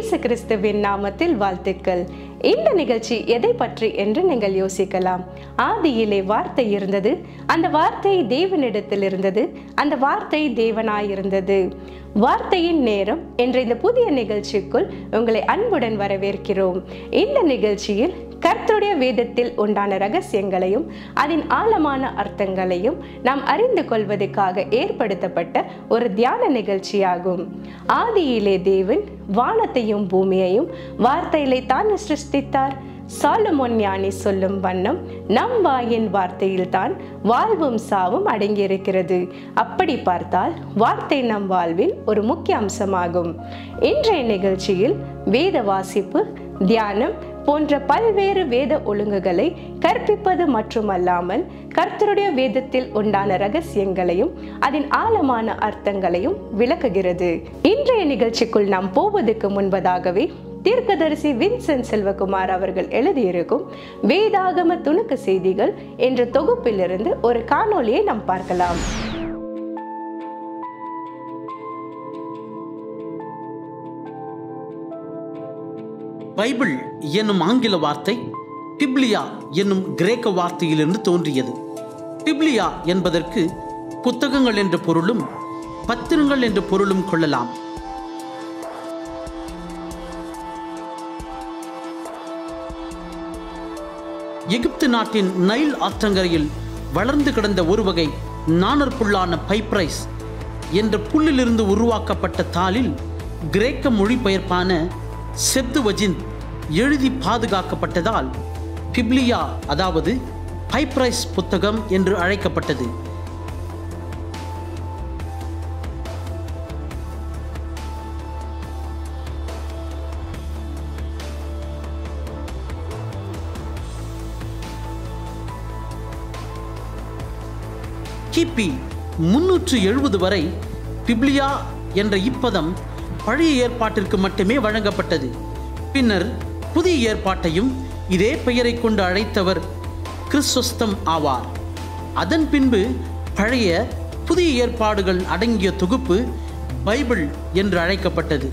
இயேசு கிறிஸ்துவின் நாமத்தில் வாழ்த்துக்கள் இந்த நிகழ்ச்சி எதை பற்றி என்று நீங்கள் யோசிக்கலாம் ஆதியிலே வார்த்தை இருந்தது அந்த வார்த்தை தேவனிடத்தில் இருந்தது அந்த வார்த்தை தேவனாயிருந்தது வார்த்தையின் நேரம் என்ற இந்த புதிய நிகழ்ச்சிக்குள் உங்களை அன்புடன் வரவேற்கிறோம் இந்த நிகழ்ச்சியில் கர்த்தருடைய வேதத்தில் உண்டான ரகசியங்களையும் அதன் ஆழமான அர்த்தங்களையும் நாம் அறிந்து கொள்வதற்காக ஏற்படுத்தப்பட்ட ஒரு தியான நிகழ்ச்சியாகும் ஆதியிலே தேவன் வானத்தையும் பூமியையும் வார்த்தையிலே தான் சிருஷ்டித்தார் சாலமோன் ஞானி சொல்லும் வண்ணம் நம் வாயின் வார்த்தையில் தான் வாழ்வும் சாவும் அடங்கியிருக்கிறது அப்படி பார்த்தால் வார்த்தை நம் வாழ்வில் ஒரு முக்கிய அம்சமாகும் இன்றைய நிகழ்ச்சியில் வேத வாசிப்பு தியானம் போன்ற பல்வேறு வேத ஒழுங்குகளை கற்பிப்பது மட்டுமல்லாமல் கர்த்தருடைய வேதத்தில் உண்டான ரகசியங்களையும் அதன் ஆழமான அர்த்தங்களையும் விளக்குகிறது இன்றைய நிகழ்ச்சிக்குள் நாம் போவதற்கு முன்பதாகவே தீர்க்கதரிசி வின்சென்ட் செல்வகுமார் அவர்கள் எழுதியிருக்கும் வேதாகம துணுக்கு செய்திகள் என்ற தொகுப்பிலிருந்து ஒரு காணொளியை நாம் பார்க்கலாம் பைபிள் என்னும் ஆங்கில வார்த்தை பிப்லியா என்னும் கிரேக்க வார்த்தையிலிருந்து தோன்றியது பிப்லியா என்பதற்கு புத்தகங்கள் என்ற பொருளும் பத்திரங்கள் என்ற பொருளும் கொள்ளலாம் எகிப்து நாட்டின் நைல் ஆற்றங்கரையில் வளர்ந்து கிடந்த ஒரு வகை நாணற்புல்லான பைப்ரைஸ் என்ற புல்லிலிருந்து உருவாக்கப்பட்ட தாளில் கிரேக்க மொழிபெயர்ப்பான செப்துவஜின் எழுதி பாதுகாக்கப்பட்டதால் பிப்லியா அதாவது பைப்ரைஸ் புத்தகம் என்று அழைக்கப்பட்டது கிபி முன்னூற்று எழுபது வரை பிப்லியா என்ற இப்பதம் பழைய ஏற்பாட்டிற்கு மட்டுமே வழங்கப்பட்டது பின்னர் புதிய ஏற்பாட்டையும் இதே பெயரை கொண்டு அழைத்தவர் கிறிஸ்தொஸ்தம் ஆவார் அதன் பின்பு பழைய புதிய ஏற்பாடுகள் அடங்கிய தொகுப்பு பைபிள் என்று அழைக்கப்பட்டது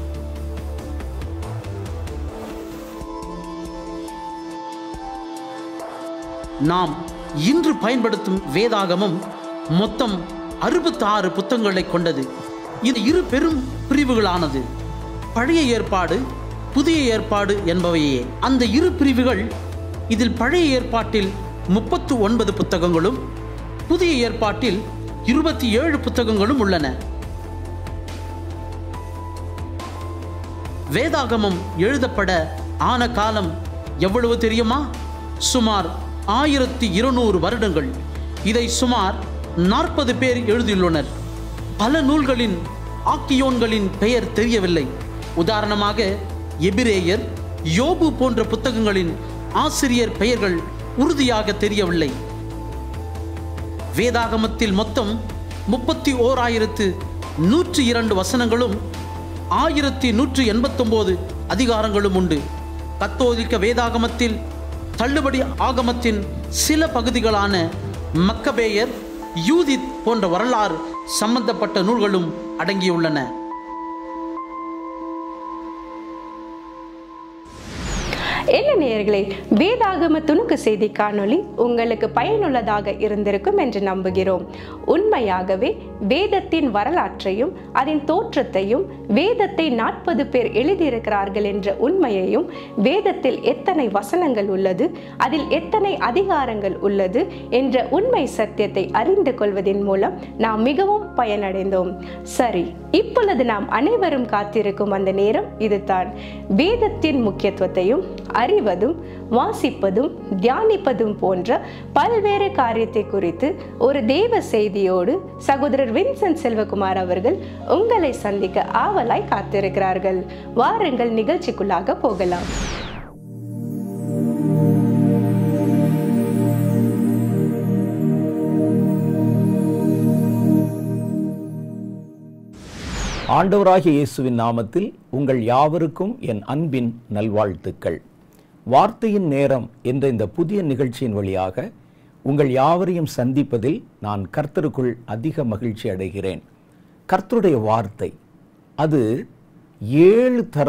நாம் இன்று பயன்படுத்தும் வேதாகமம் மொத்தம் அறுபத்தி ஆறு புத்தகங்களை கொண்டது இது இரு பெரும் பிரிவுகளானது பழைய ஏற்பாடு புதிய ஏற்பாடு என்பவையே அந்த இரு பிரிவுகள் இதில் பழைய ஏற்பாட்டில் முப்பத்து ஒன்பது புத்தகங்களும் புதிய ஏற்பாட்டில் இருபத்தி ஏழு புத்தகங்களும் உள்ளன வேதாகமம் எழுதப்பட ஆன காலம் எவ்வளவு தெரியுமா சுமார் ஆயிரத்தி இருநூறு வருடங்கள் இதை சுமார் நாற்பது பேர் எழுதியுள்ளனர் பல நூல்களின் ஆக்கியோன்களின் பெயர் தெரியவில்லை உதாரணமாக எபிரேயர் யோபு போன்ற புத்தகங்களின் ஆசிரியர் பெயர்கள் உறுதியாக தெரியவில்லை வேதாகமத்தில் மொத்தம் முப்பத்தி ஓர் ஆயிரத்து நூற்றி இரண்டு வசனங்களும் ஆயிரத்தி நூற்றி எண்பத்தொம்போது அதிகாரங்களும் உண்டு கத்தோலிக்க வேதாகமத்தில் தள்ளுபடி ஆகமத்தின் சில பகுதிகளான மக்கபேயர் யூதித் போன்ற வரலாறு சம்பந்தப்பட்ட நூல்களும் அடங்கியுள்ளன என்ன நேயர்களே வேதாகம துணுக்கு செய்தி காணொளி உங்களுக்கு பயனுள்ளதாக இருந்திருக்கும் என்று நம்புகிறோம் உண்மையாகவே வேதத்தின் வரலாற்றையும் அதன் தோற்றத்தையும் வேதத்தை நாற்பது பேர் எழுதியிருக்கிறார்கள் என்ற உண்மையையும் வேதத்தில் எத்தனை வசனங்கள் உள்ளது அதில் எத்தனை அதிகாரங்கள் உள்ளது என்ற உண்மை சத்தியத்தை அறிந்து கொள்வதன் மூலம் நாம் மிகவும் பயனடைந்தோம் சரி இப்பொழுது நாம் அனைவரும் காத்திருக்கும் அந்த நேரம் இதுதான் வேதத்தின் முக்கியத்துவத்தையும் அறிவதும் வாசிப்பதும் தியானிப்பதும் போன்ற பல்வேறு காரியத்தை குறித்து ஒரு தேவ செய்தியோடு சகோதரர் வின்சென்ட் செல்வகுமார் அவர்கள் உங்களை சந்திக்க ஆவலாய் காத்திருக்கிறார்கள் வாருங்கள் நிகழ்ச்சிக்குள்ளாக போகலாம் ஆண்டவராகிய இயேசுவின் நாமத்தில் உங்கள் யாவருக்கும் என் அன்பின் நல்வாழ்த்துக்கள் வார்த்தையின் நேரம் என்ற இந்த புதிய நிகழ்ச்சியின் வழியாக உங்கள் யாவரையும் சந்திப்பதில் நான் கர்த்தருக்குள் அதிக மகிழ்ச்சி அடைகிறேன் கர்த்தருடைய வார்த்தை அது ஏழு தரம்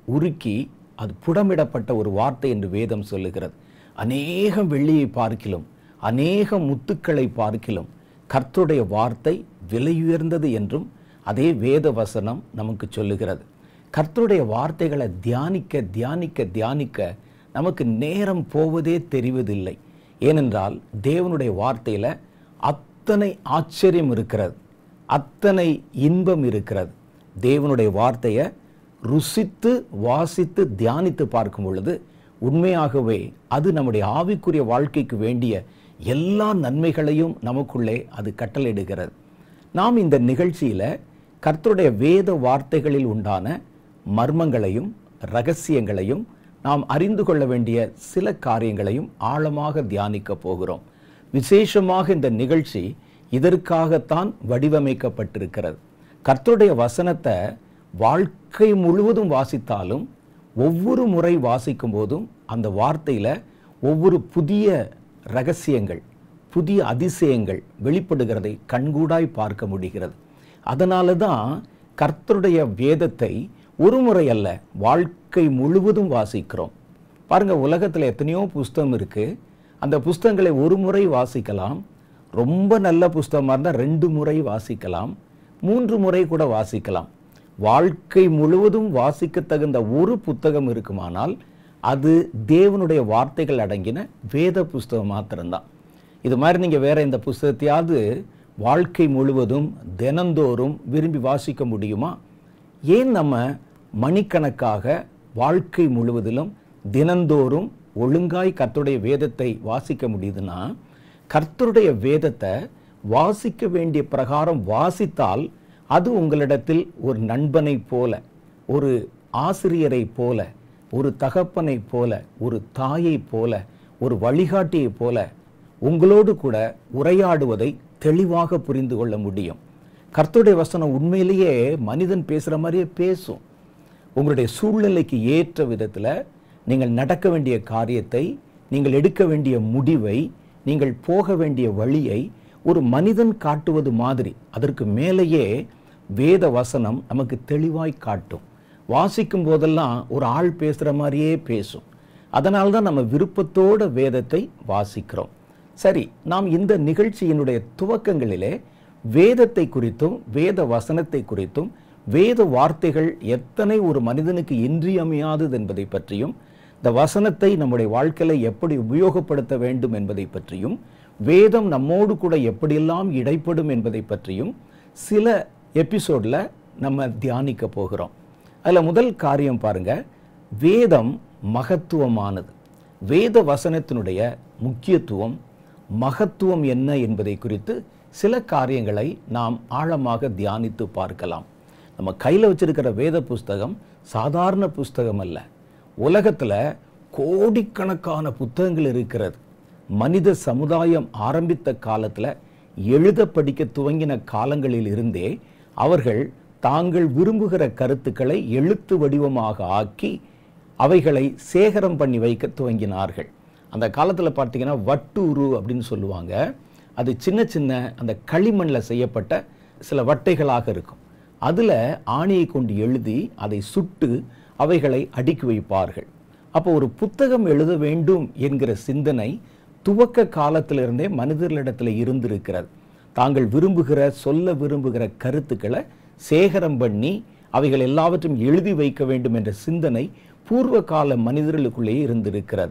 உருக்கி அது புடமிடப்பட்ட ஒரு வார்த்தை என்று வேதம் சொல்லுகிறது அநேகம் வெள்ளியை பார்க்கிலும் அநேக முத்துக்களை பார்க்கிலும் கர்த்தருடைய வார்த்தை விலையுயர்ந்தது என்றும் அதே வேத வசனம் நமக்கு சொல்லுகிறது கர்த்தருடைய வார்த்தைகளை தியானிக்க தியானிக்க தியானிக்க நமக்கு நேரம் போவதே தெரிவதில்லை ஏனென்றால் தேவனுடைய வார்த்தையில் அத்தனை ஆச்சரியம் இருக்கிறது அத்தனை இன்பம் இருக்கிறது தேவனுடைய வார்த்தையை ருசித்து வாசித்து தியானித்து பார்க்கும் பொழுது உண்மையாகவே அது நம்முடைய ஆவிக்குரிய வாழ்க்கைக்கு வேண்டிய எல்லா நன்மைகளையும் நமக்குள்ளே அது கட்டளையிடுகிறது நாம் இந்த நிகழ்ச்சியில் கர்த்தருடைய வேத வார்த்தைகளில் உண்டான மர்மங்களையும் ரகசியங்களையும் நாம் அறிந்து கொள்ள வேண்டிய சில காரியங்களையும் ஆழமாக தியானிக்க போகிறோம் விசேஷமாக இந்த நிகழ்ச்சி இதற்காகத்தான் வடிவமைக்கப்பட்டிருக்கிறது கர்த்தருடைய வசனத்தை வாழ்க்கை முழுவதும் வாசித்தாலும் ஒவ்வொரு முறை வாசிக்கும் போதும் அந்த வார்த்தையில் ஒவ்வொரு புதிய ரகசியங்கள் புதிய அதிசயங்கள் வெளிப்படுகிறதை கண்கூடாய் பார்க்க முடிகிறது அதனால தான் கர்த்தருடைய வேதத்தை ஒரு முறை அல்ல வாழ்க்கை முழுவதும் வாசிக்கிறோம் பாருங்க உலகத்தில் எத்தனையோ புஸ்தகம் இருக்கு அந்த புஸ்தகங்களை ஒரு முறை வாசிக்கலாம் ரொம்ப நல்ல புஸ்தகமாக இருந்தால் ரெண்டு முறை வாசிக்கலாம் மூன்று முறை கூட வாசிக்கலாம் வாழ்க்கை முழுவதும் வாசிக்க தகுந்த ஒரு புத்தகம் இருக்குமானால் அது தேவனுடைய வார்த்தைகள் அடங்கின வேத புஸ்தகம் மாத்திரம்தான் இது மாதிரி நீங்கள் வேற இந்த புஸ்தகத்தையாவது வாழ்க்கை முழுவதும் தினந்தோறும் விரும்பி வாசிக்க முடியுமா ஏன் நம்ம மணிக்கணக்காக வாழ்க்கை முழுவதிலும் தினந்தோறும் ஒழுங்காய் கர்த்தருடைய வேதத்தை வாசிக்க முடியுதுன்னா கர்த்தருடைய வேதத்தை வாசிக்க வேண்டிய பிரகாரம் வாசித்தால் அது உங்களிடத்தில் ஒரு நண்பனை போல ஒரு ஆசிரியரை போல ஒரு தகப்பனை போல ஒரு தாயை போல ஒரு வழிகாட்டியை போல உங்களோடு கூட உரையாடுவதை தெளிவாக புரிந்து கொள்ள முடியும் கர்த்தருடைய வசனம் உண்மையிலேயே மனிதன் பேசுகிற மாதிரியே பேசும் உங்களுடைய சூழ்நிலைக்கு ஏற்ற விதத்தில் நீங்கள் நடக்க வேண்டிய காரியத்தை நீங்கள் எடுக்க வேண்டிய முடிவை நீங்கள் போக வேண்டிய வழியை ஒரு மனிதன் காட்டுவது மாதிரி அதற்கு மேலேயே வேத வசனம் நமக்கு தெளிவாய் காட்டும் வாசிக்கும் போதெல்லாம் ஒரு ஆள் பேசுகிற மாதிரியே பேசும் அதனால தான் நம்ம விருப்பத்தோட வேதத்தை வாசிக்கிறோம் சரி நாம் இந்த நிகழ்ச்சியினுடைய துவக்கங்களிலே வேதத்தை குறித்தும் வேத வசனத்தை குறித்தும் வேத வார்த்தைகள் எத்தனை ஒரு மனிதனுக்கு இன்றியமையாதது என்பதை பற்றியும் இந்த வசனத்தை நம்முடைய வாழ்க்கையில எப்படி உபயோகப்படுத்த வேண்டும் என்பதை பற்றியும் வேதம் நம்மோடு கூட எப்படியெல்லாம் இடைப்படும் என்பதை பற்றியும் சில எபிசோட்ல நம்ம தியானிக்க போகிறோம் அதில் முதல் காரியம் பாருங்க வேதம் மகத்துவமானது வேத வசனத்தினுடைய முக்கியத்துவம் மகத்துவம் என்ன என்பதை குறித்து சில காரியங்களை நாம் ஆழமாக தியானித்து பார்க்கலாம் நம்ம கையில் வச்சிருக்கிற வேத புஸ்தகம் சாதாரண புஸ்தகம் அல்ல உலகத்தில் கோடிக்கணக்கான புத்தகங்கள் இருக்கிறது மனித சமுதாயம் ஆரம்பித்த காலத்தில் எழுத படிக்க துவங்கின காலங்களில் இருந்தே அவர்கள் தாங்கள் விரும்புகிற கருத்துக்களை எழுத்து வடிவமாக ஆக்கி அவைகளை சேகரம் பண்ணி வைக்க துவங்கினார்கள் அந்த காலத்தில் பார்த்தீங்கன்னா வட்டூரு அப்படின்னு சொல்லுவாங்க அது சின்ன சின்ன அந்த களிமண்ணில் செய்யப்பட்ட சில வட்டைகளாக இருக்கும் அதில் ஆணியை கொண்டு எழுதி அதை சுட்டு அவைகளை அடுக்கி வைப்பார்கள் அப்போ ஒரு புத்தகம் எழுத வேண்டும் என்கிற சிந்தனை துவக்க காலத்திலிருந்தே மனிதர்களிடத்தில் இருந்திருக்கிறது தாங்கள் விரும்புகிற சொல்ல விரும்புகிற கருத்துக்களை சேகரம் பண்ணி அவைகள் எல்லாவற்றையும் எழுதி வைக்க வேண்டும் என்ற சிந்தனை பூர்வ கால மனிதர்களுக்குள்ளேயே இருந்திருக்கிறது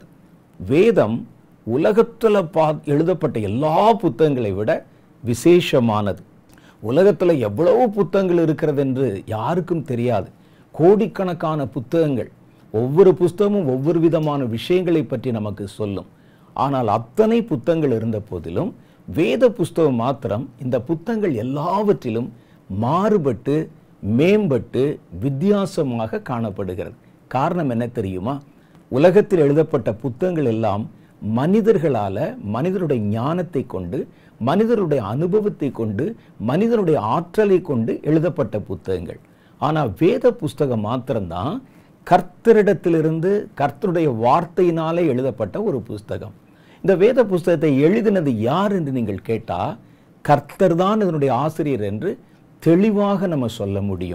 வேதம் உலகத்தில் பா எழுதப்பட்ட எல்லா புத்தகங்களை விட விசேஷமானது உலகத்தில் எவ்வளவு புத்தகங்கள் இருக்கிறது என்று யாருக்கும் தெரியாது கோடிக்கணக்கான புத்தகங்கள் ஒவ்வொரு புஸ்தகமும் ஒவ்வொரு விதமான விஷயங்களை பற்றி நமக்கு சொல்லும் ஆனால் அத்தனை புத்தகங்கள் இருந்த போதிலும் வேத புஸ்தகம் மாத்திரம் இந்த புத்தகங்கள் எல்லாவற்றிலும் மாறுபட்டு மேம்பட்டு வித்தியாசமாக காணப்படுகிறது காரணம் என்ன தெரியுமா உலகத்தில் எழுதப்பட்ட புத்தகங்கள் எல்லாம் மனிதர்களால மனிதருடைய ஞானத்தை கொண்டு மனிதருடைய அனுபவத்தை கொண்டு மனிதனுடைய ஆற்றலை கொண்டு எழுதப்பட்ட புத்தகங்கள் ஆனால் வேத புஸ்தகம் மாத்திரம்தான் கர்த்தரிடத்திலிருந்து கர்த்தருடைய வார்த்தையினாலே எழுதப்பட்ட ஒரு புஸ்தகம் இந்த வேத புஸ்தகத்தை எழுதினது யார் என்று நீங்கள் கேட்டா கர்த்தர் தான் இதனுடைய ஆசிரியர் என்று தெளிவாக நம்ம சொல்ல முடியும்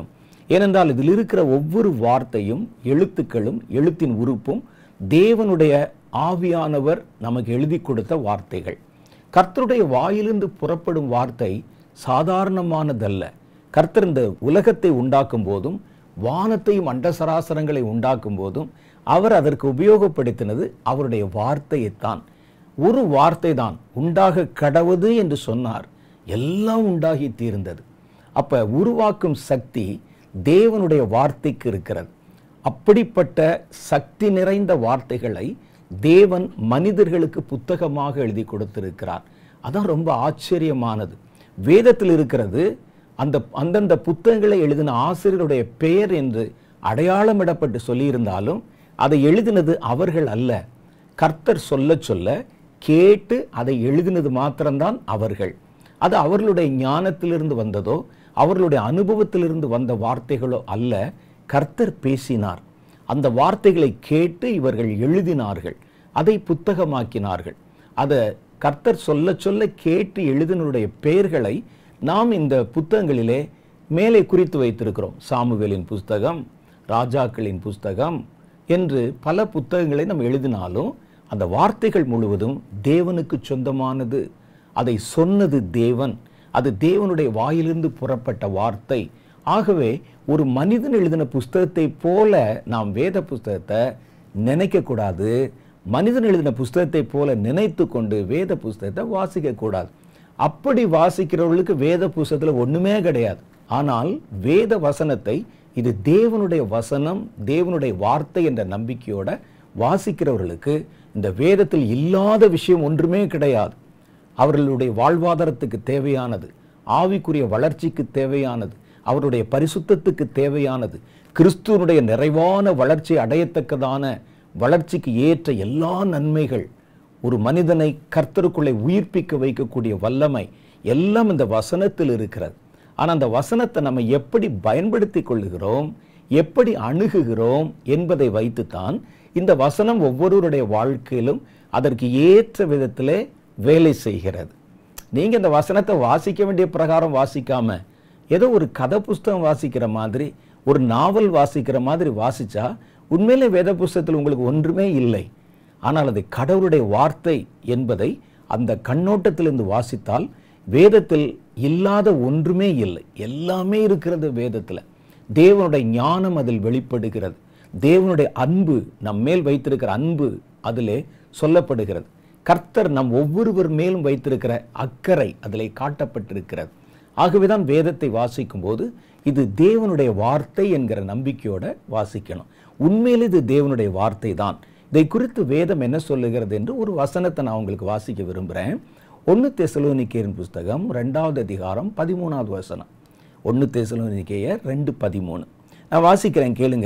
ஏனென்றால் இதில் இருக்கிற ஒவ்வொரு வார்த்தையும் எழுத்துக்களும் எழுத்தின் உறுப்பும் தேவனுடைய ஆவியானவர் நமக்கு எழுதி கொடுத்த வார்த்தைகள் கர்த்தருடைய வாயிலிருந்து புறப்படும் வார்த்தை சாதாரணமானதல்ல கர்த்தர் இந்த உலகத்தை உண்டாக்கும் போதும் வானத்தையும் அண்டசராசரங்களை உண்டாக்கும் போதும் அவர் அதற்கு உபயோகப்படுத்தினது அவருடைய வார்த்தையைத்தான் ஒரு வார்த்தை தான் உண்டாக கடவுது என்று சொன்னார் எல்லாம் உண்டாகி தீர்ந்தது அப்ப உருவாக்கும் சக்தி தேவனுடைய வார்த்தைக்கு இருக்கிறது அப்படிப்பட்ட சக்தி நிறைந்த வார்த்தைகளை தேவன் மனிதர்களுக்கு புத்தகமாக எழுதி கொடுத்திருக்கிறார் அதான் ரொம்ப ஆச்சரியமானது வேதத்தில் இருக்கிறது அந்த அந்தந்த புத்தகங்களை எழுதின ஆசிரியருடைய பெயர் என்று அடையாளமிடப்பட்டு சொல்லியிருந்தாலும் அதை எழுதினது அவர்கள் அல்ல கர்த்தர் சொல்ல சொல்ல கேட்டு அதை எழுதினது மாத்திரம்தான் அவர்கள் அது அவர்களுடைய ஞானத்திலிருந்து வந்ததோ அவர்களுடைய அனுபவத்திலிருந்து வந்த வார்த்தைகளோ அல்ல கர்த்தர் பேசினார் அந்த வார்த்தைகளை கேட்டு இவர்கள் எழுதினார்கள் அதை புத்தகமாக்கினார்கள் அதை கர்த்தர் சொல்ல சொல்ல கேட்டு எழுதினுடைய பெயர்களை நாம் இந்த புத்தகங்களிலே மேலே குறித்து வைத்திருக்கிறோம் சாமுவேலின் புஸ்தகம் ராஜாக்களின் புஸ்தகம் என்று பல புத்தகங்களை நாம் எழுதினாலும் அந்த வார்த்தைகள் முழுவதும் தேவனுக்கு சொந்தமானது அதை சொன்னது தேவன் அது தேவனுடைய வாயிலிருந்து புறப்பட்ட வார்த்தை ஆகவே ஒரு மனிதன் எழுதின புஸ்தகத்தை போல நாம் வேத புஸ்தகத்தை நினைக்கக்கூடாது மனிதன் எழுதின புஸ்தகத்தை போல நினைத்து கொண்டு வேத புஸ்தகத்தை வாசிக்கக்கூடாது அப்படி வாசிக்கிறவர்களுக்கு வேத புஸ்தகத்தில் ஒண்ணுமே கிடையாது ஆனால் வேத வசனத்தை இது தேவனுடைய வசனம் தேவனுடைய வார்த்தை என்ற நம்பிக்கையோட வாசிக்கிறவர்களுக்கு இந்த வேதத்தில் இல்லாத விஷயம் ஒன்றுமே கிடையாது அவர்களுடைய வாழ்வாதாரத்துக்கு தேவையானது ஆவிக்குரிய வளர்ச்சிக்கு தேவையானது அவருடைய பரிசுத்தத்துக்கு தேவையானது கிறிஸ்துவனுடைய நிறைவான வளர்ச்சி அடையத்தக்கதான வளர்ச்சிக்கு ஏற்ற எல்லா நன்மைகள் ஒரு மனிதனை கர்த்தருக்குள்ளே உயிர்ப்பிக்க வைக்கக்கூடிய வல்லமை எல்லாம் இந்த வசனத்தில் இருக்கிறது ஆனால் அந்த வசனத்தை நம்ம எப்படி பயன்படுத்தி கொள்ளுகிறோம் எப்படி அணுகுகிறோம் என்பதை வைத்துத்தான் இந்த வசனம் ஒவ்வொருவருடைய வாழ்க்கையிலும் அதற்கு ஏற்ற விதத்திலே வேலை செய்கிறது நீங்க இந்த வசனத்தை வாசிக்க வேண்டிய பிரகாரம் வாசிக்காம ஏதோ ஒரு கதை புஸ்தகம் வாசிக்கிற மாதிரி ஒரு நாவல் வாசிக்கிற மாதிரி வாசிச்சா உண்மையிலே வேத புஸ்தகத்தில் உங்களுக்கு ஒன்றுமே இல்லை ஆனால் அது கடவுளுடைய வார்த்தை என்பதை அந்த கண்ணோட்டத்திலிருந்து வாசித்தால் வேதத்தில் இல்லாத ஒன்றுமே இல்லை எல்லாமே இருக்கிறது வேதத்தில் தேவனுடைய ஞானம் அதில் வெளிப்படுகிறது தேவனுடைய அன்பு நம் மேல் வைத்திருக்கிற அன்பு அதிலே சொல்லப்படுகிறது கர்த்தர் நம் ஒவ்வொருவர் மேலும் வைத்திருக்கிற அக்கறை அதிலே காட்டப்பட்டிருக்கிறது ஆகவேதான் வேதத்தை வாசிக்கும் போது இது தேவனுடைய வார்த்தை என்கிற நம்பிக்கையோட வாசிக்கணும் உண்மையில் இது தேவனுடைய வார்த்தை தான் இதை குறித்து வேதம் என்ன சொல்லுகிறது என்று ஒரு வசனத்தை நான் உங்களுக்கு வாசிக்க விரும்புகிறேன் ஒன்று தெசலோனிக்கேயரின் புஸ்தகம் ரெண்டாவது அதிகாரம் பதிமூணாவது வசனம் ஒன்று தெசலோனிக்கேயர் ரெண்டு பதிமூணு நான் வாசிக்கிறேன் கேளுங்க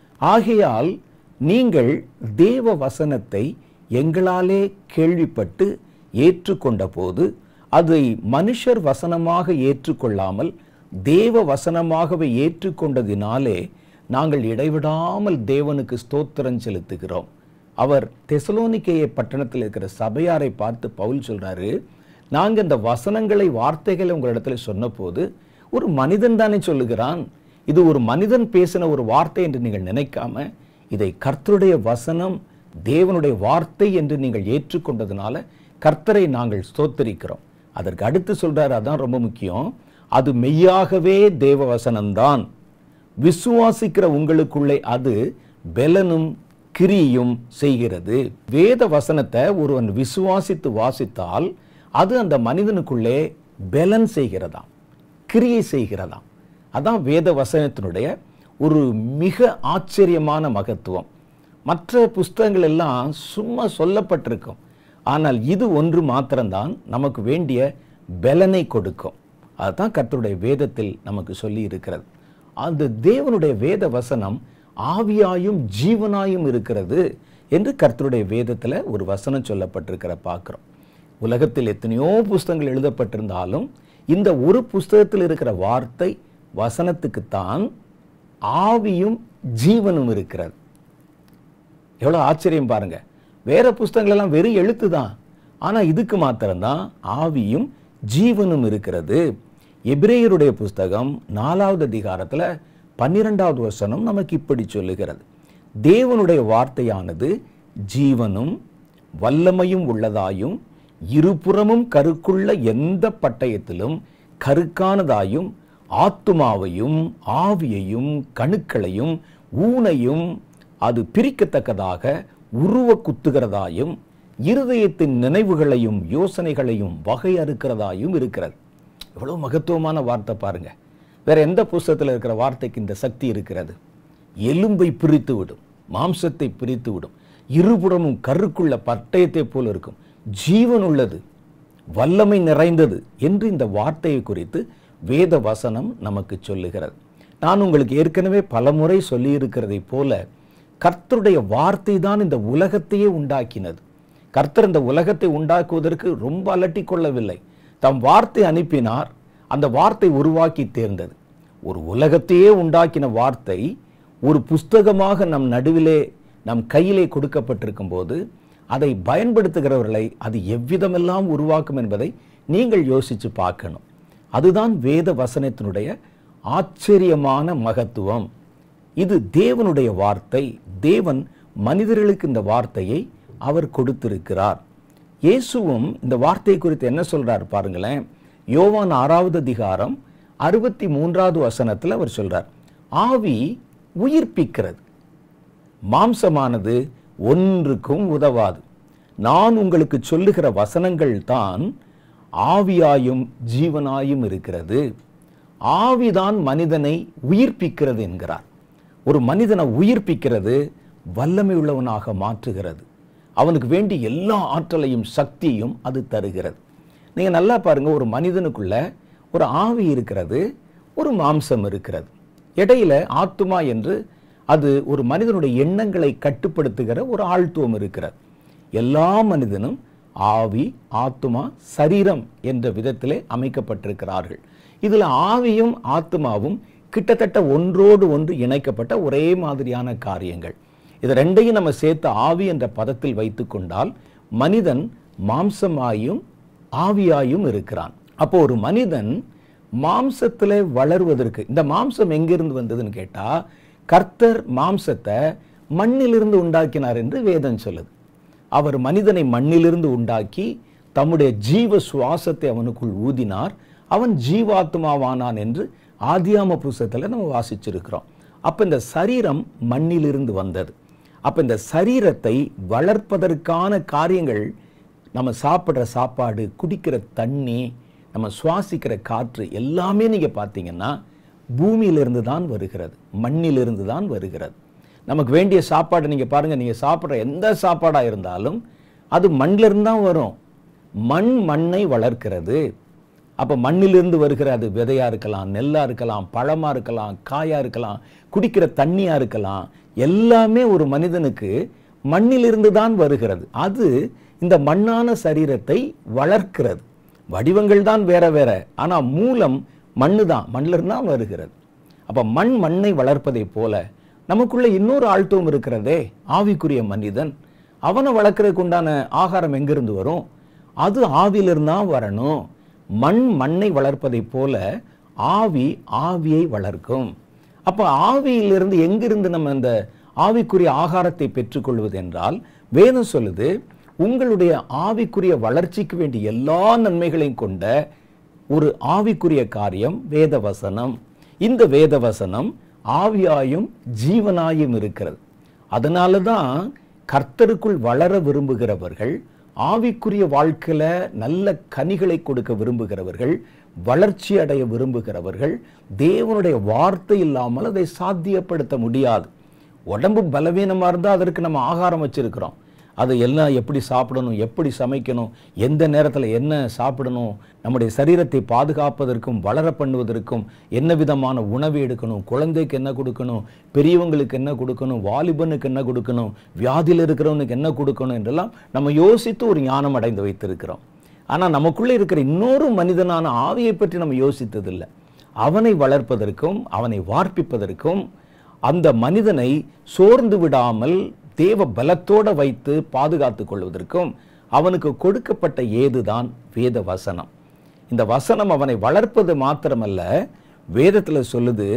ஆகையால் நீங்கள் தேவ வசனத்தை எங்களாலே கேள்விப்பட்டு ஏற்றுக்கொண்ட போது அதை மனுஷர் வசனமாக ஏற்றுக்கொள்ளாமல் தேவ வசனமாகவே ஏற்றுக்கொண்டதினாலே நாங்கள் இடைவிடாமல் தேவனுக்கு ஸ்தோத்திரம் செலுத்துகிறோம் அவர் தெசலோனிக்கேய பட்டணத்தில் இருக்கிற சபையாரை பார்த்து பவுல் சொல்றாரு நாங்க இந்த வசனங்களை வார்த்தைகளை உங்களிடத்துல சொன்னபோது ஒரு மனிதன் தானே சொல்லுகிறான் இது ஒரு மனிதன் பேசின ஒரு வார்த்தை என்று நீங்கள் நினைக்காம இதை கர்த்தருடைய வசனம் தேவனுடைய வார்த்தை என்று நீங்கள் ஏற்றுக்கொண்டதுனால கர்த்தரை நாங்கள் ஸ்தோத்தரிக்கிறோம் அதற்கு அடுத்து சொல்றாரு அதான் ரொம்ப முக்கியம் அது மெய்யாகவே தேவ வசனம்தான் விசுவாசிக்கிற உங்களுக்குள்ளே அது பெலனும் கிரியும் செய்கிறது வேத வசனத்தை ஒருவன் விசுவாசித்து வாசித்தால் அது அந்த மனிதனுக்குள்ளே பெலன் செய்கிறதாம் கிரியை செய்கிறதாம் அதான் வேத வசனத்தினுடைய ஒரு மிக ஆச்சரியமான மகத்துவம் மற்ற புஸ்தகங்கள் எல்லாம் சும்மா சொல்லப்பட்டிருக்கும் ஆனால் இது ஒன்று மாத்திரம்தான் நமக்கு வேண்டிய பெலனை கொடுக்கும் அதுதான் கர்த்தருடைய வேதத்தில் நமக்கு சொல்லி இருக்கிறது அந்த தேவனுடைய வேத வசனம் ஆவியாயும் ஜீவனாயும் இருக்கிறது என்று கர்த்தருடைய வேதத்தில் ஒரு வசனம் சொல்லப்பட்டிருக்கிற பார்க்குறோம் உலகத்தில் எத்தனையோ புஸ்தகங்கள் எழுதப்பட்டிருந்தாலும் இந்த ஒரு புஸ்தகத்தில் இருக்கிற வார்த்தை வசனத்துக்குத்தான் ஆவியும் ஜீவனும் இருக்கிறது எவ்வளோ ஆச்சரியம் பாருங்க வேற புஸ்தகங்கள் எல்லாம் வெறும் எழுத்து தான் ஆனால் இதுக்கு மாத்திரம்தான் ஆவியும் ஜீவனும் இருக்கிறது எபிரேயருடைய புஸ்தகம் நாலாவது அதிகாரத்தில் பன்னிரெண்டாவது வசனம் நமக்கு இப்படி சொல்லுகிறது தேவனுடைய வார்த்தையானது ஜீவனும் வல்லமையும் உள்ளதாயும் இருபுறமும் கருக்குள்ள எந்த பட்டயத்திலும் கருக்கானதாயும் ஆத்துமாவையும் ஆவியையும் கணுக்களையும் ஊனையும் அது பிரிக்கத்தக்கதாக உருவ குத்துகிறதாயும் இருதயத்தின் நினைவுகளையும் யோசனைகளையும் வகை அறுக்கிறதாயும் இருக்கிறது எவ்வளவு மகத்துவமான வார்த்தை பாருங்க வேற எந்த புஸ்தகத்தில் இருக்கிற வார்த்தைக்கு இந்த சக்தி இருக்கிறது எலும்பை பிரித்து விடும் மாம்சத்தை பிரித்து விடும் இருபுறமும் கருக்குள்ள பட்டயத்தை போல இருக்கும் ஜீவன் உள்ளது வல்லமை நிறைந்தது என்று இந்த வார்த்தையை குறித்து வேத வசனம் நமக்கு சொல்லுகிறது நான் உங்களுக்கு ஏற்கனவே பலமுறை சொல்லியிருக்கிறதை போல கர்த்தருடைய வார்த்தை தான் இந்த உலகத்தையே உண்டாக்கினது கர்த்தர் இந்த உலகத்தை உண்டாக்குவதற்கு ரொம்ப அலட்டி கொள்ளவில்லை தம் வார்த்தை அனுப்பினார் அந்த வார்த்தை உருவாக்கி தேர்ந்தது ஒரு உலகத்தையே உண்டாக்கின வார்த்தை ஒரு புஸ்தகமாக நம் நடுவிலே நம் கையிலே கொடுக்கப்பட்டிருக்கும் போது அதை பயன்படுத்துகிறவர்களை அது எவ்விதமெல்லாம் உருவாக்கும் என்பதை நீங்கள் யோசித்து பார்க்கணும் அதுதான் வேத வசனத்தினுடைய ஆச்சரியமான மகத்துவம் இது தேவனுடைய வார்த்தை தேவன் மனிதர்களுக்கு இந்த வார்த்தையை அவர் கொடுத்திருக்கிறார் இயேசுவும் இந்த வார்த்தை குறித்து என்ன சொல்றார் பாருங்களேன் யோவான் ஆறாவது அதிகாரம் அறுபத்தி மூன்றாவது வசனத்தில் அவர் சொல்றார் ஆவி உயிர்ப்பிக்கிறது மாம்சமானது ஒன்றுக்கும் உதவாது நான் உங்களுக்கு சொல்லுகிற வசனங்கள் தான் ஆவியாயும் ஜீவனாயும் இருக்கிறது ஆவிதான் மனிதனை உயிர்ப்பிக்கிறது என்கிறார் ஒரு மனிதனை உயிர்ப்பிக்கிறது வல்லமை உள்ளவனாக மாற்றுகிறது அவனுக்கு வேண்டிய எல்லா ஆற்றலையும் சக்தியும் அது தருகிறது நீங்கள் நல்லா பாருங்க ஒரு மனிதனுக்குள்ள ஒரு ஆவி இருக்கிறது ஒரு மாம்சம் இருக்கிறது இடையில ஆத்துமா என்று அது ஒரு மனிதனுடைய எண்ணங்களை கட்டுப்படுத்துகிற ஒரு ஆழ்த்துவம் இருக்கிறது எல்லா மனிதனும் ஆவி ஆத்துமா சரீரம் என்ற விதத்திலே அமைக்கப்பட்டிருக்கிறார்கள் இதில் ஆவியும் ஆத்துமாவும் கிட்டத்தட்ட ஒன்றோடு ஒன்று இணைக்கப்பட்ட ஒரே மாதிரியான காரியங்கள் இது ரெண்டையும் நம்ம சேர்த்து ஆவி என்ற பதத்தில் வைத்துக்கொண்டால் மனிதன் மாம்சமாயும் ஆவியாயும் இருக்கிறான் அப்போ ஒரு மனிதன் மாம்சத்தில் வளர்வதற்கு இந்த மாம்சம் எங்கிருந்து வந்ததுன்னு கேட்டா கர்த்தர் மாம்சத்தை மண்ணிலிருந்து உண்டாக்கினார் என்று வேதம் சொல்லுது அவர் மனிதனை மண்ணிலிருந்து உண்டாக்கி தம்முடைய ஜீவ சுவாசத்தை அவனுக்குள் ஊதினார் அவன் ஜீவாத்மாவானான் என்று ஆதியாம புஸ்தகத்தில் நம்ம வாசிச்சிருக்கிறோம் அப்ப இந்த சரீரம் மண்ணிலிருந்து வந்தது அப்ப இந்த சரீரத்தை வளர்ப்பதற்கான காரியங்கள் நம்ம சாப்பிட்ற சாப்பாடு குடிக்கிற தண்ணி நம்ம சுவாசிக்கிற காற்று எல்லாமே நீங்க பார்த்தீங்கன்னா பூமியிலிருந்து தான் வருகிறது மண்ணிலிருந்து தான் வருகிறது நமக்கு வேண்டிய சாப்பாடு நீங்க பாருங்க நீங்க சாப்பிட்ற எந்த சாப்பாடா இருந்தாலும் அது மண்ணிலிருந்து தான் வரும் மண் மண்ணை வளர்க்கிறது அப்போ மண்ணிலிருந்து வருகிற அது விதையா இருக்கலாம் நெல்லா இருக்கலாம் பழமா இருக்கலாம் காயா இருக்கலாம் குடிக்கிற தண்ணியா இருக்கலாம் எல்லாமே ஒரு மனிதனுக்கு மண்ணிலிருந்து தான் வருகிறது அது இந்த மண்ணான சரீரத்தை வளர்க்கிறது வடிவங்கள் தான் வேற வேற ஆனா மூலம் மண்ணு தான் மண்ணிலிருந்து தான் வருகிறது அப்ப மண் மண்ணை வளர்ப்பதை போல நமக்குள்ள இன்னொரு ஆழ்த்துவம் இருக்கிறதே ஆவிக்குரிய மனிதன் அவனை வளர்க்கறதுக்கு உண்டான ஆகாரம் எங்கிருந்து வரும் அது ஆவியிலிருந்து தான் வரணும் மண் மண்ணை வளர்ப்பதைப் போல ஆவி ஆவியை வளர்க்கும் அப்ப ஆவியிலிருந்து எங்கிருந்து நம்ம இந்த ஆவிக்குரிய ஆகாரத்தை பெற்றுக்கொள்வது என்றால் வேதம் சொல்லுது உங்களுடைய ஆவிக்குரிய வளர்ச்சிக்கு வேண்டிய எல்லா நன்மைகளையும் கொண்ட ஒரு ஆவிக்குரிய காரியம் வேத வசனம் இந்த வேத வசனம் ஆவியாயும் ஜீவனாயும் இருக்கிறது அதனால தான் கர்த்தருக்குள் வளர விரும்புகிறவர்கள் ஆவிக்குரிய வாழ்க்கையில நல்ல கனிகளை கொடுக்க விரும்புகிறவர்கள் வளர்ச்சி அடைய விரும்புகிறவர்கள் தேவனுடைய வார்த்தை இல்லாமல் அதை சாத்தியப்படுத்த முடியாது உடம்பு பலவீனமா இருந்தா அதற்கு நம்ம ஆகாரம் வச்சிருக்கிறோம் அது எல்லாம் எப்படி சாப்பிடணும் எப்படி சமைக்கணும் எந்த நேரத்தில் என்ன சாப்பிடணும் நம்முடைய சரீரத்தை பாதுகாப்பதற்கும் வளர பண்ணுவதற்கும் என்ன விதமான உணவு எடுக்கணும் குழந்தைக்கு என்ன கொடுக்கணும் பெரியவங்களுக்கு என்ன கொடுக்கணும் வாலிபனுக்கு என்ன கொடுக்கணும் வியாதியில் இருக்கிறவனுக்கு என்ன கொடுக்கணும் என்றெல்லாம் நம்ம யோசித்து ஒரு ஞானம் அடைந்து வைத்திருக்கிறோம் ஆனால் நமக்குள்ளே இருக்கிற இன்னொரு மனிதனான ஆவியை பற்றி நம்ம யோசித்ததில்லை அவனை வளர்ப்பதற்கும் அவனை வார்ப்பிப்பதற்கும் அந்த மனிதனை சோர்ந்து விடாமல் தேவ பலத்தோட வைத்து பாதுகாத்துக் கொள்வதற்கும் அவனுக்கு கொடுக்கப்பட்ட ஏதுதான் வேத வசனம் இந்த வசனம் அவனை வளர்ப்பது மாத்திரமல்ல வேதத்தில் சொல்லுது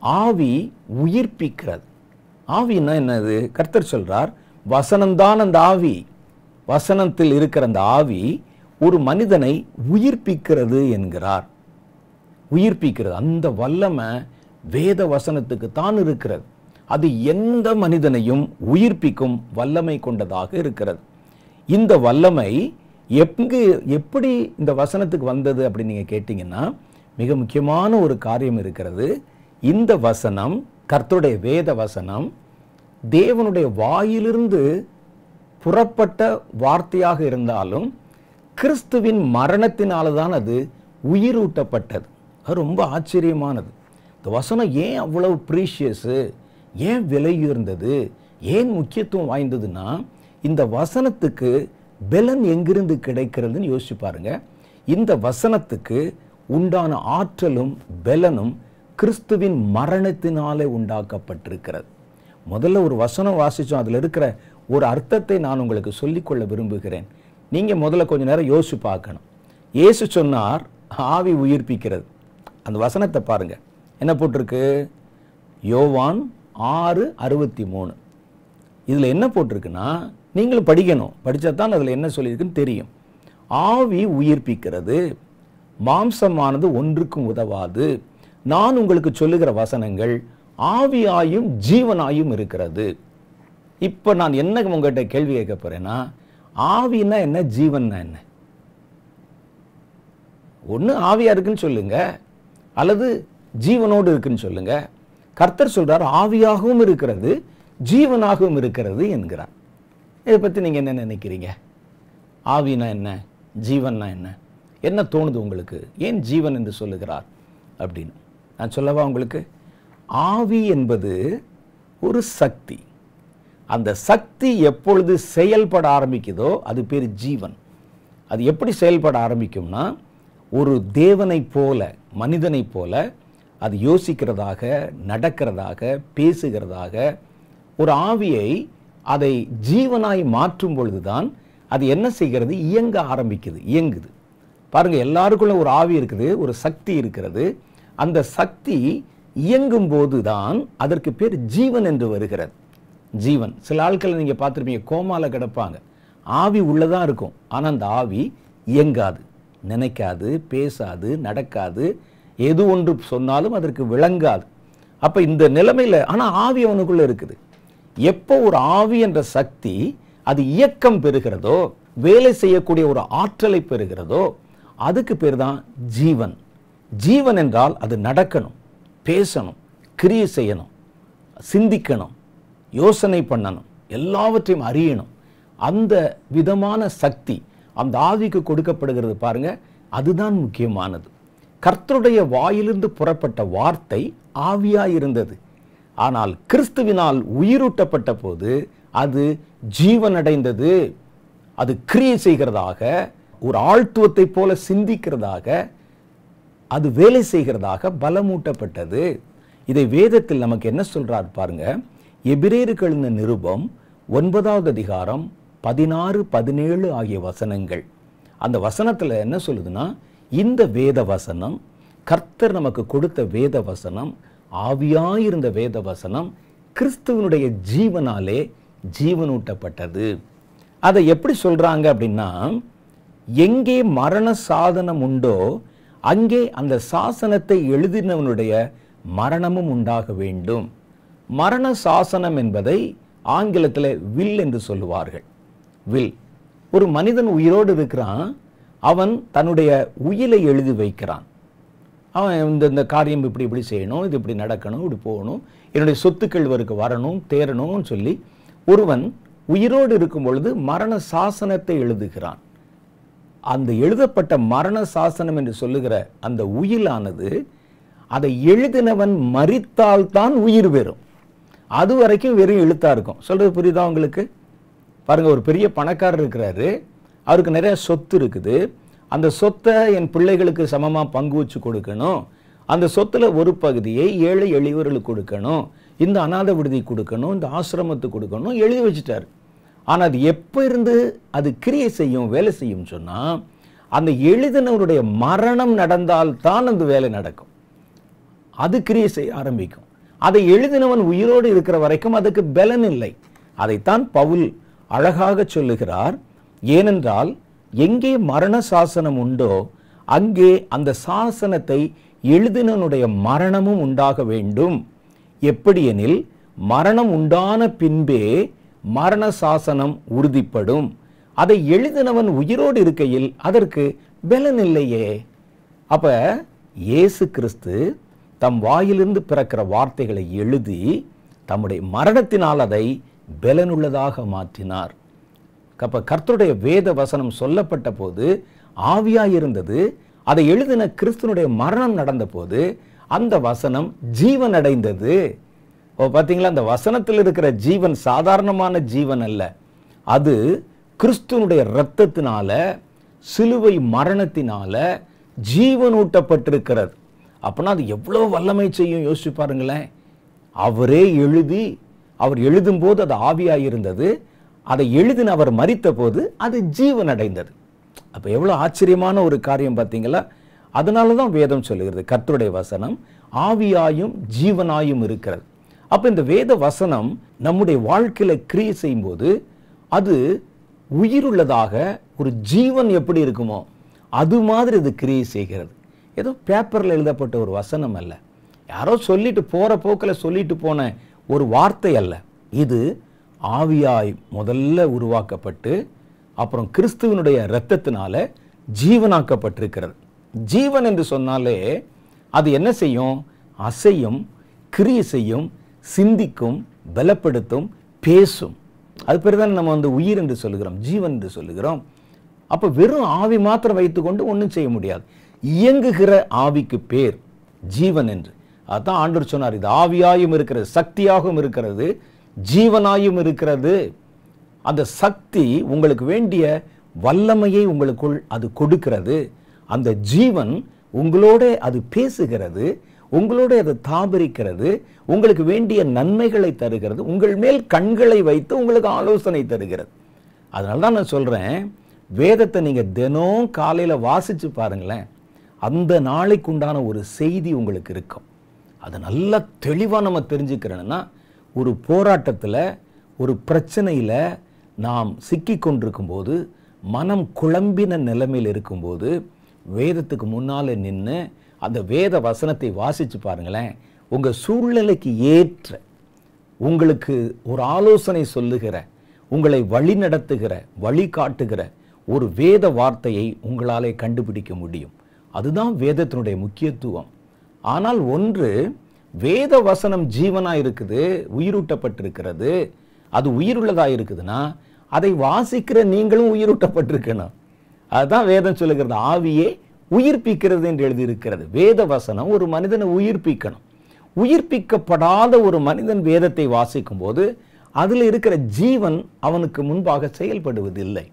ஆவி உயிர்ப்பிக்கிறது ஆவின்னா என்னது கர்த்தர் சொல்றார் வசனம்தான் அந்த ஆவி வசனத்தில் இருக்கிற அந்த ஆவி ஒரு மனிதனை உயிர்ப்பிக்கிறது என்கிறார் உயிர்ப்பிக்கிறது அந்த வல்லமை வேத வசனத்துக்கு தான் இருக்கிறது அது எந்த மனிதனையும் உயிர்ப்பிக்கும் வல்லமை கொண்டதாக இருக்கிறது இந்த வல்லமை எங்கு எப்படி இந்த வசனத்துக்கு வந்தது அப்படின்னு நீங்க கேட்டீங்கன்னா மிக முக்கியமான ஒரு காரியம் இருக்கிறது இந்த வசனம் கர்த்தருடைய வேத வசனம் தேவனுடைய வாயிலிருந்து புறப்பட்ட வார்த்தையாக இருந்தாலும் கிறிஸ்துவின் மரணத்தினால தான் அது உயிரூட்டப்பட்டது அது ரொம்ப ஆச்சரியமானது இந்த வசனம் ஏன் அவ்வளவு ப்ரீஷியஸு ஏன் விலை உயர்ந்தது ஏன் முக்கியத்துவம் வாய்ந்ததுன்னா இந்த வசனத்துக்கு பெலன் எங்கிருந்து கிடைக்கிறதுன்னு யோசிச்சு பாருங்க இந்த வசனத்துக்கு உண்டான ஆற்றலும் பெலனும் கிறிஸ்துவின் மரணத்தினாலே உண்டாக்கப்பட்டிருக்கிறது முதல்ல ஒரு வசனம் வாசிச்சோம் அதில் இருக்கிற ஒரு அர்த்தத்தை நான் உங்களுக்கு சொல்லிக்கொள்ள விரும்புகிறேன் நீங்க முதல்ல கொஞ்ச நேரம் யோசிச்சு பார்க்கணும் இயேசு சொன்னார் ஆவி உயிர்ப்பிக்கிறது அந்த வசனத்தை பாருங்க என்ன போட்டிருக்கு யோவான் ஆறு அறுபத்தி மூணு இதில் என்ன போட்டிருக்குன்னா நீங்களும் படிக்கணும் படித்தா தான் அதில் என்ன சொல்லியிருக்குன்னு தெரியும் ஆவி உயிர்ப்பிக்கிறது மாம்சமானது ஒன்றுக்கும் உதவாது நான் உங்களுக்கு சொல்லுகிற வசனங்கள் ஆவியாயும் ஜீவனாயும் இருக்கிறது இப்போ நான் என்ன உங்கள்கிட்ட கேள்வி கேட்க போறேன்னா ஆவின்னா என்ன ஜீவன்னா என்ன ஒன்று ஆவியா இருக்குன்னு சொல்லுங்க அல்லது ஜீவனோடு இருக்குன்னு சொல்லுங்க கர்த்தர் சொல்றார் ஆவியாகவும் இருக்கிறது ஜீவனாகவும் இருக்கிறது என்கிறார் இதை பற்றி நீங்கள் என்ன நினைக்கிறீங்க ஆவினா என்ன ஜீவன்னா என்ன என்ன தோணுது உங்களுக்கு ஏன் ஜீவன் என்று சொல்லுகிறார் அப்படின்னு நான் சொல்லவா உங்களுக்கு ஆவி என்பது ஒரு சக்தி அந்த சக்தி எப்பொழுது செயல்பட ஆரம்பிக்குதோ அது பேர் ஜீவன் அது எப்படி செயல்பட ஆரம்பிக்கும்னா ஒரு தேவனைப் போல மனிதனைப் போல அது யோசிக்கிறதாக நடக்கிறதாக பேசுகிறதாக ஒரு ஆவியை அதை ஜீவனாய் மாற்றும் பொழுதுதான் அது என்ன செய்கிறது இயங்க ஆரம்பிக்குது இயங்குது பாருங்க எல்லாருக்குள்ள ஒரு ஆவி இருக்குது ஒரு சக்தி இருக்கிறது அந்த சக்தி இயங்கும் போதுதான் அதற்கு பேர் ஜீவன் என்று வருகிறது ஜீவன் சில ஆட்களை நீங்க பார்த்துருப்பீங்க கோமால கிடப்பாங்க ஆவி உள்ளதா இருக்கும் ஆனா அந்த ஆவி இயங்காது நினைக்காது பேசாது நடக்காது எது ஒன்று சொன்னாலும் அதற்கு விளங்காது அப்ப இந்த நிலைமையில ஆனா ஆவி அவனுக்குள்ள இருக்குது எப்போ ஒரு ஆவி என்ற சக்தி அது இயக்கம் பெறுகிறதோ வேலை செய்யக்கூடிய ஒரு ஆற்றலை பெறுகிறதோ அதுக்கு பேர் தான் ஜீவன் ஜீவன் என்றால் அது நடக்கணும் பேசணும் கிரியை செய்யணும் சிந்திக்கணும் யோசனை பண்ணணும் எல்லாவற்றையும் அறியணும் அந்த விதமான சக்தி அந்த ஆவிக்கு கொடுக்கப்படுகிறது பாருங்க அதுதான் முக்கியமானது கர்த்தருடைய வாயிலிருந்து புறப்பட்ட வார்த்தை ஆவியாய் இருந்தது ஆனால் கிறிஸ்துவினால் உயிரூட்டப்பட்ட போது அது ஜீவனடைந்தது அது கிரியை செய்கிறதாக ஒரு ஆழ்த்துவத்தை போல சிந்திக்கிறதாக அது வேலை செய்கிறதாக பலமூட்டப்பட்டது இதை வேதத்தில் நமக்கு என்ன சொல்றார் பாருங்க எபிரேருக்கு எழுந்த நிருபம் ஒன்பதாவது அதிகாரம் பதினாறு பதினேழு ஆகிய வசனங்கள் அந்த வசனத்துல என்ன சொல்லுதுன்னா இந்த வேத வசனம் கர்த்தர் நமக்கு கொடுத்த வேத வசனம் ஆவியாயிருந்த வேத வசனம் கிறிஸ்துவனுடைய ஜீவனாலே ஜீவனூட்டப்பட்டது அதை எப்படி சொல்றாங்க அப்படின்னா எங்கே மரண சாதனம் உண்டோ அங்கே அந்த சாசனத்தை எழுதினவனுடைய மரணமும் உண்டாக வேண்டும் மரண சாசனம் என்பதை ஆங்கிலத்தில் வில் என்று சொல்லுவார்கள் வில் ஒரு மனிதன் உயிரோடு இருக்கிறான் அவன் தன்னுடைய உயிலை எழுதி வைக்கிறான் அவன் இந்த இந்த காரியம் இப்படி இப்படி செய்யணும் இது இப்படி நடக்கணும் இப்படி போகணும் என்னுடைய சொத்துக்கள் இவருக்கு வரணும் தேரணும்னு சொல்லி ஒருவன் உயிரோடு இருக்கும் பொழுது மரண சாசனத்தை எழுதுகிறான் அந்த எழுதப்பட்ட மரண சாசனம் என்று சொல்லுகிற அந்த உயிலானது அதை எழுதினவன் மரித்தால் தான் உயிர் பெறும் அது வரைக்கும் வெறும் எழுத்தா இருக்கும் சொல்றது புரியுதா உங்களுக்கு பாருங்க ஒரு பெரிய பணக்காரர் இருக்கிறாரு அவருக்கு நிறைய சொத்து இருக்குது அந்த சொத்தை என் பிள்ளைகளுக்கு சமமா பங்கு வச்சு கொடுக்கணும் அந்த சொத்துல ஒரு பகுதியை ஏழை எளியவர்களுக்கு கொடுக்கணும் இந்த அநாத விடுதி கொடுக்கணும் இந்த ஆசிரமத்துக்கு கொடுக்கணும் எழுதி வச்சுட்டாரு ஆனா அது எப்ப இருந்து அது கிரியை செய்யும் வேலை செய்யும் சொன்னா அந்த எழுதினவருடைய மரணம் நடந்தால் தான் அந்த வேலை நடக்கும் அது கிரியை செய்ய ஆரம்பிக்கும் அதை எழுதினவன் உயிரோடு இருக்கிற வரைக்கும் அதுக்கு பலன் இல்லை அதைத்தான் பவுல் அழகாக சொல்லுகிறார் ஏனென்றால் எங்கே மரண சாசனம் உண்டோ அங்கே அந்த சாசனத்தை எழுதினனுடைய மரணமும் உண்டாக வேண்டும் எப்படியெனில் மரணம் உண்டான பின்பே மரண சாசனம் உறுதிப்படும் அதை எழுதினவன் உயிரோடு இருக்கையில் அதற்கு பலன் இல்லையே அப்ப இயேசு கிறிஸ்து தம் வாயிலிருந்து பிறக்கிற வார்த்தைகளை எழுதி தம்முடைய மரணத்தினால் அதை பலனுள்ளதாக மாற்றினார் அப்ப கர்த்தருடைய வேத வசனம் சொல்லப்பட்ட போது ஆவியாய் இருந்தது அதை எழுதின கிறிஸ்துனுடைய மரணம் நடந்த போது அந்த வசனம் ஜீவன் அடைந்தது ஓ பாத்தீங்களா அந்த வசனத்தில் இருக்கிற ஜீவன் சாதாரணமான ஜீவன் அல்ல அது கிறிஸ்துனுடைய இரத்தத்தினால சிலுவை மரணத்தினால ஜீவனூட்டப்பட்டிருக்கிறது அப்படின்னா அது எவ்வளோ வல்லமை செய்யும் யோசிச்சு பாருங்களேன் அவரே எழுதி அவர் எழுதும்போது அது ஆவியாய் இருந்தது அதை எழுதின அவர் மரித்த போது அது ஜீவன் அடைந்தது அப்ப எவ்வளவு ஆச்சரியமான ஒரு காரியம் பார்த்தீங்களா அதனால தான் வேதம் சொல்லுகிறது கர்த்தருடைய வசனம் ஆவியாயும் ஜீவனாயும் இருக்கிறது அப்ப இந்த வேத வசனம் நம்முடைய வாழ்க்கையில கிரியை செய்யும்போது அது உயிருள்ளதாக ஒரு ஜீவன் எப்படி இருக்குமோ அது மாதிரி இது கிரியை செய்கிறது ஏதோ பேப்பர்ல எழுதப்பட்ட ஒரு வசனம் அல்ல யாரோ சொல்லிட்டு போற போக்கில் சொல்லிட்டு போன ஒரு வார்த்தை அல்ல இது ஆவியாய் முதல்ல உருவாக்கப்பட்டு அப்புறம் கிறிஸ்துவனுடைய இரத்தத்தினால ஜீவனாக்கப்பட்டிருக்கிறது ஜீவன் என்று சொன்னாலே அது என்ன செய்யும் அசையும் கிரியை செய்யும் சிந்திக்கும் பலப்படுத்தும் பேசும் அது பேர் தான் நம்ம வந்து உயிர் என்று சொல்லுகிறோம் ஜீவன் என்று சொல்லுகிறோம் அப்ப வெறும் ஆவி மாத்திரம் வைத்துக்கொண்டு ஒன்றும் செய்ய முடியாது இயங்குகிற ஆவிக்கு பேர் ஜீவன் என்று அதான் ஆண்டவர் சொன்னார் இது ஆவியாயும் இருக்கிறது சக்தியாகவும் இருக்கிறது ஜீவனாயும் இருக்கிறது அந்த சக்தி உங்களுக்கு வேண்டிய வல்லமையை உங்களுக்குள் அது கொடுக்கிறது அந்த ஜீவன் உங்களோட அது பேசுகிறது உங்களோட அது தாபரிக்கிறது உங்களுக்கு வேண்டிய நன்மைகளை தருகிறது உங்கள் மேல் கண்களை வைத்து உங்களுக்கு ஆலோசனை தருகிறது அதனால தான் நான் சொல்றேன் வேதத்தை நீங்க தினம் காலையில வாசிச்சு பாருங்களேன் அந்த நாளைக்கு உண்டான ஒரு செய்தி உங்களுக்கு இருக்கும் அது நல்லா தெளிவாக நம்ம தெரிஞ்சுக்கிறோன்னா ஒரு போராட்டத்தில் ஒரு பிரச்சனையில் நாம் சிக்கி கொண்டிருக்கும்போது மனம் குழம்பின நிலைமையில் இருக்கும்போது வேதத்துக்கு முன்னால் நின்று அந்த வேத வசனத்தை வாசித்து பாருங்களேன் உங்கள் சூழ்நிலைக்கு ஏற்ற உங்களுக்கு ஒரு ஆலோசனை சொல்லுகிற உங்களை வழி நடத்துகிற வழி காட்டுகிற ஒரு வேத வார்த்தையை உங்களாலே கண்டுபிடிக்க முடியும் அதுதான் வேதத்தினுடைய முக்கியத்துவம் ஆனால் ஒன்று வேத வசனம் ஜீவனா இருக்குது உயிரூட்டப்பட்டிருக்கிறது அது உயிருள்ளதா இருக்குதுன்னா அதை வாசிக்கிற நீங்களும் உயிரூட்டப்பட்டிருக்கணும் அதுதான் வேதம் சொல்லுகிறது ஆவியே உயிர்ப்பிக்கிறது என்று எழுதியிருக்கிறது வேத வசனம் ஒரு மனிதனை உயிர்ப்பிக்கணும் உயிர்ப்பிக்கப்படாத ஒரு மனிதன் வேதத்தை வாசிக்கும் போது அதில் இருக்கிற ஜீவன் அவனுக்கு முன்பாக செயல்படுவதில்லை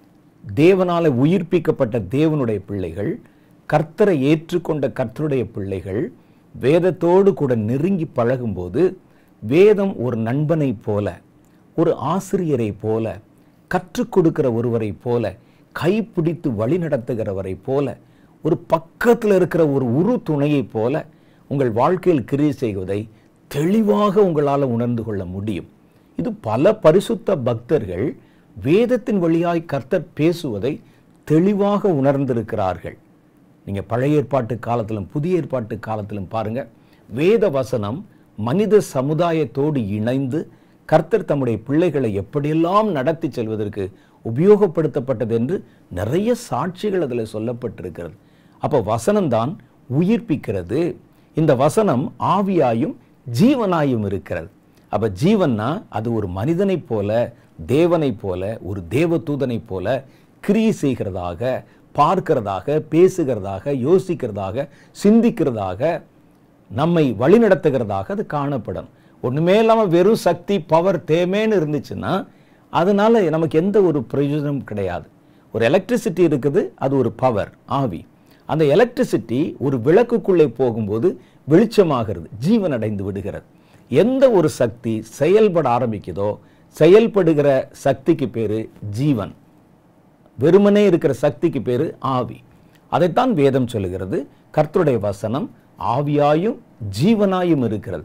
தேவனால உயிர்ப்பிக்கப்பட்ட தேவனுடைய பிள்ளைகள் கர்த்தரை ஏற்றுக்கொண்ட கர்த்தருடைய பிள்ளைகள் வேதத்தோடு கூட நெருங்கி பழகும்போது வேதம் ஒரு நண்பனை போல ஒரு ஆசிரியரை போல கற்றுக் கொடுக்கிற ஒருவரை போல கைப்பிடித்து வழி நடத்துகிறவரை போல ஒரு பக்கத்தில் இருக்கிற ஒரு உரு துணையை போல உங்கள் வாழ்க்கையில் கிரியை செய்வதை தெளிவாக உங்களால் உணர்ந்து கொள்ள முடியும் இது பல பரிசுத்த பக்தர்கள் வேதத்தின் வழியாய் கர்த்தர் பேசுவதை தெளிவாக உணர்ந்திருக்கிறார்கள் நீங்க பழைய ஏற்பாட்டு காலத்திலும் புதிய ஏற்பாட்டு காலத்திலும் பாருங்க வேத வசனம் மனித சமுதாயத்தோடு இணைந்து கர்த்தர் தம்முடைய பிள்ளைகளை எப்படியெல்லாம் நடத்தி செல்வதற்கு உபயோகப்படுத்தப்பட்டது என்று நிறைய சாட்சிகள் அதில் சொல்லப்பட்டிருக்கிறது அப்போ வசனம்தான் உயிர்ப்பிக்கிறது இந்த வசனம் ஆவியாயும் ஜீவனாயும் இருக்கிறது அப்ப ஜீவன்னா அது ஒரு மனிதனைப் போல தேவனைப் போல ஒரு தேவ தூதனைப் போல கிரியை செய்கிறதாக பார்க்கிறதாக பேசுகிறதாக யோசிக்கிறதாக சிந்திக்கிறதாக நம்மை வழிநடத்துகிறதாக அது காணப்படும் ஒண்ணுமே இல்லாமல் வெறும் சக்தி பவர் தேமேன்னு இருந்துச்சுன்னா அதனால நமக்கு எந்த ஒரு பிரயோஜனமும் கிடையாது ஒரு எலக்ட்ரிசிட்டி இருக்குது அது ஒரு பவர் ஆவி அந்த எலக்ட்ரிசிட்டி ஒரு விளக்குக்குள்ளே போகும்போது வெளிச்சமாகிறது ஜீவன் அடைந்து விடுகிறது எந்த ஒரு சக்தி செயல்பட ஆரம்பிக்குதோ செயல்படுகிற சக்திக்கு பேரு ஜீவன் வெறுமனே இருக்கிற சக்திக்கு பேரு ஆவி அதைத்தான் வேதம் சொல்லுகிறது கர்த்தருடைய வசனம் ஆவியாயும் ஜீவனாயும் இருக்கிறது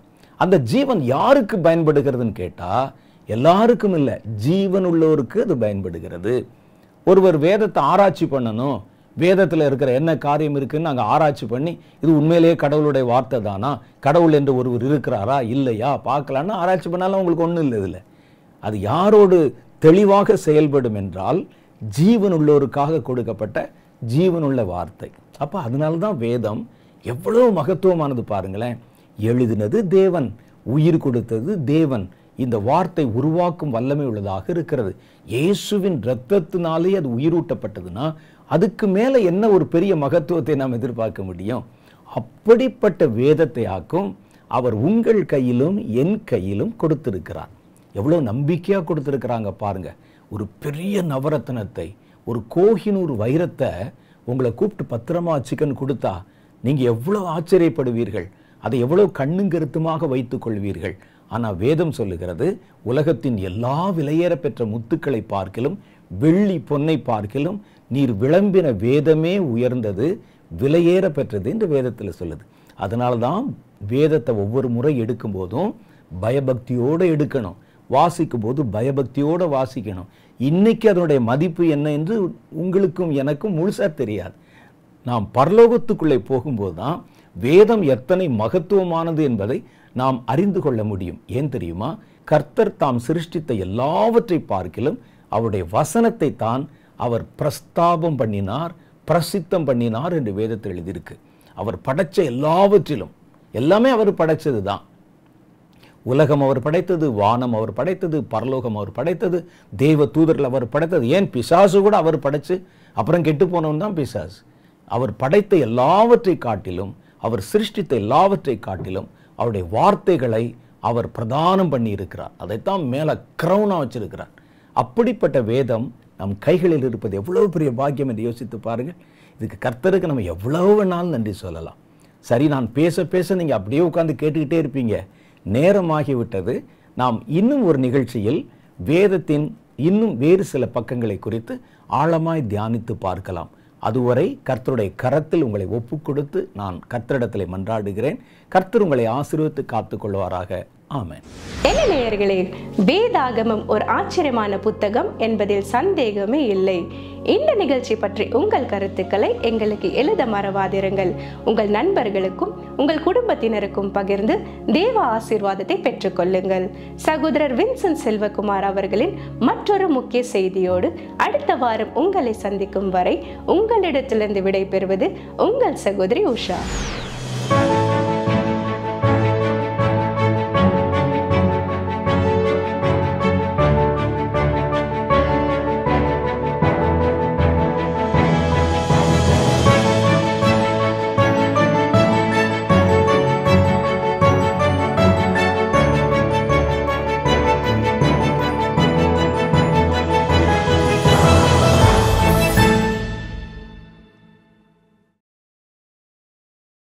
அந்த ஜீவன் யாருக்கு பயன்படுகிறதுன்னு கேட்டா எல்லாருக்கும் இல்லை ஜீவன் உள்ளோருக்கு அது பயன்படுகிறது ஒருவர் வேதத்தை ஆராய்ச்சி பண்ணணும் வேதத்தில் இருக்கிற என்ன காரியம் இருக்குன்னு நாங்கள் ஆராய்ச்சி பண்ணி இது உண்மையிலேயே கடவுளுடைய வார்த்தை தானா கடவுள் என்று ஒருவர் இருக்கிறாரா இல்லையா பார்க்கலான்னு ஆராய்ச்சி பண்ணாலும் உங்களுக்கு ஒன்றும் இல்லை இதில் அது யாரோடு தெளிவாக செயல்படும் என்றால் ஜீவன் உள்ளோருக்காக கொடுக்கப்பட்ட ஜீவனுள்ள வார்த்தை அப்போ அதனால தான் வேதம் எவ்வளவு மகத்துவமானது பாருங்களேன் எழுதினது தேவன் உயிர் கொடுத்தது தேவன் இந்த வார்த்தை உருவாக்கும் வல்லமை உள்ளதாக இருக்கிறது இயேசுவின் இரத்தத்தினாலே அது உயிரூட்டப்பட்டதுன்னா அதுக்கு மேலே என்ன ஒரு பெரிய மகத்துவத்தை நாம் எதிர்பார்க்க முடியும் அப்படிப்பட்ட வேதத்தை ஆக்கும் அவர் உங்கள் கையிலும் என் கையிலும் கொடுத்திருக்கிறார் எவ்வளோ நம்பிக்கையாக கொடுத்துருக்குறாங்க பாருங்க ஒரு பெரிய நவரத்னத்தை ஒரு கோஹினூர் வைரத்தை உங்களை கூப்பிட்டு பத்திரமா வச்சுக்கன்னு கொடுத்தா நீங்கள் எவ்வளோ ஆச்சரியப்படுவீர்கள் அதை எவ்வளோ கண்ணும் கருத்துமாக வைத்துக் கொள்வீர்கள் ஆனால் வேதம் சொல்லுகிறது உலகத்தின் எல்லா விலையேற பெற்ற முத்துக்களை பார்க்கிலும் வெள்ளி பொன்னை பார்க்கிலும் நீர் விளம்பின வேதமே உயர்ந்தது விலையேற பெற்றது என்று வேதத்தில் சொல்லுது அதனால தான் வேதத்தை ஒவ்வொரு முறை எடுக்கும் போதும் பயபக்தியோடு எடுக்கணும் வாசிக்கும் போது பயபக்தியோடு வாசிக்கணும் இன்னைக்கு அதனுடைய மதிப்பு என்ன என்று உங்களுக்கும் எனக்கும் முழுசா தெரியாது நாம் பரலோகத்துக்குள்ளே போகும்போது தான் வேதம் எத்தனை மகத்துவமானது என்பதை நாம் அறிந்து கொள்ள முடியும் ஏன் தெரியுமா கர்த்தர் தாம் சிருஷ்டித்த எல்லாவற்றை பார்க்கிலும் அவருடைய வசனத்தை தான் அவர் பிரஸ்தாபம் பண்ணினார் பிரசித்தம் பண்ணினார் என்று வேதத்தில் எழுதியிருக்கு அவர் படைச்ச எல்லாவற்றிலும் எல்லாமே அவர் படைச்சது தான் உலகம் அவர் படைத்தது வானம் அவர் படைத்தது பரலோகம் அவர் படைத்தது தேவ தூதர்கள் அவர் படைத்தது ஏன் பிசாசு கூட அவர் படைச்சு அப்புறம் கெட்டு போனவன் தான் பிசாசு அவர் படைத்த எல்லாவற்றை காட்டிலும் அவர் சிருஷ்டித்த எல்லாவற்றை காட்டிலும் அவருடைய வார்த்தைகளை அவர் பிரதானம் பண்ணி இருக்கிறார் அதைத்தான் மேலே கிரௌனா வச்சிருக்கிறார் அப்படிப்பட்ட வேதம் நம் கைகளில் இருப்பது எவ்வளவு பெரிய பாக்கியம் என்று யோசித்து பாருங்கள் இதுக்கு கர்த்தருக்கு நம்ம எவ்வளவு வேணாலும் நன்றி சொல்லலாம் சரி நான் பேச பேச நீங்கள் அப்படியே உட்கார்ந்து கேட்டுக்கிட்டே இருப்பீங்க நேரமாகிவிட்டது நாம் இன்னும் ஒரு நிகழ்ச்சியில் வேதத்தின் இன்னும் வேறு சில பக்கங்களை குறித்து ஆழமாய் தியானித்து பார்க்கலாம் அதுவரை கர்த்தருடைய கரத்தில் உங்களை ஒப்புக் கொடுத்து நான் கர்த்தரிடத்தில் மன்றாடுகிறேன் கர்த்தர் உங்களை ஆசீர்வதித்து காத்துக்கொள்வாராக ஆமென் என்ன நேயர்களே வேதாகமம் ஒரு ஆச்சரியமான புத்தகம் என்பதில் சந்தேகமே இல்லை இந்த நிகழ்ச்சி பற்றி உங்கள் கருத்துக்களை எங்களுக்கு எழுத மறவாதிருங்கள் உங்கள் நண்பர்களுக்கும் உங்கள் குடும்பத்தினருக்கும் பகிர்ந்து தேவ ஆசீர்வாதத்தை பெற்றுக்கொள்ளுங்கள் சகோதரர் வின்சென்ட் செல்வகுமார் அவர்களின் மற்றொரு முக்கிய செய்தியோடு அடுத்த வாரம் உங்களை சந்திக்கும் வரை உங்களிடத்திலிருந்து விடைபெறுவது உங்கள் சகோதரி உஷா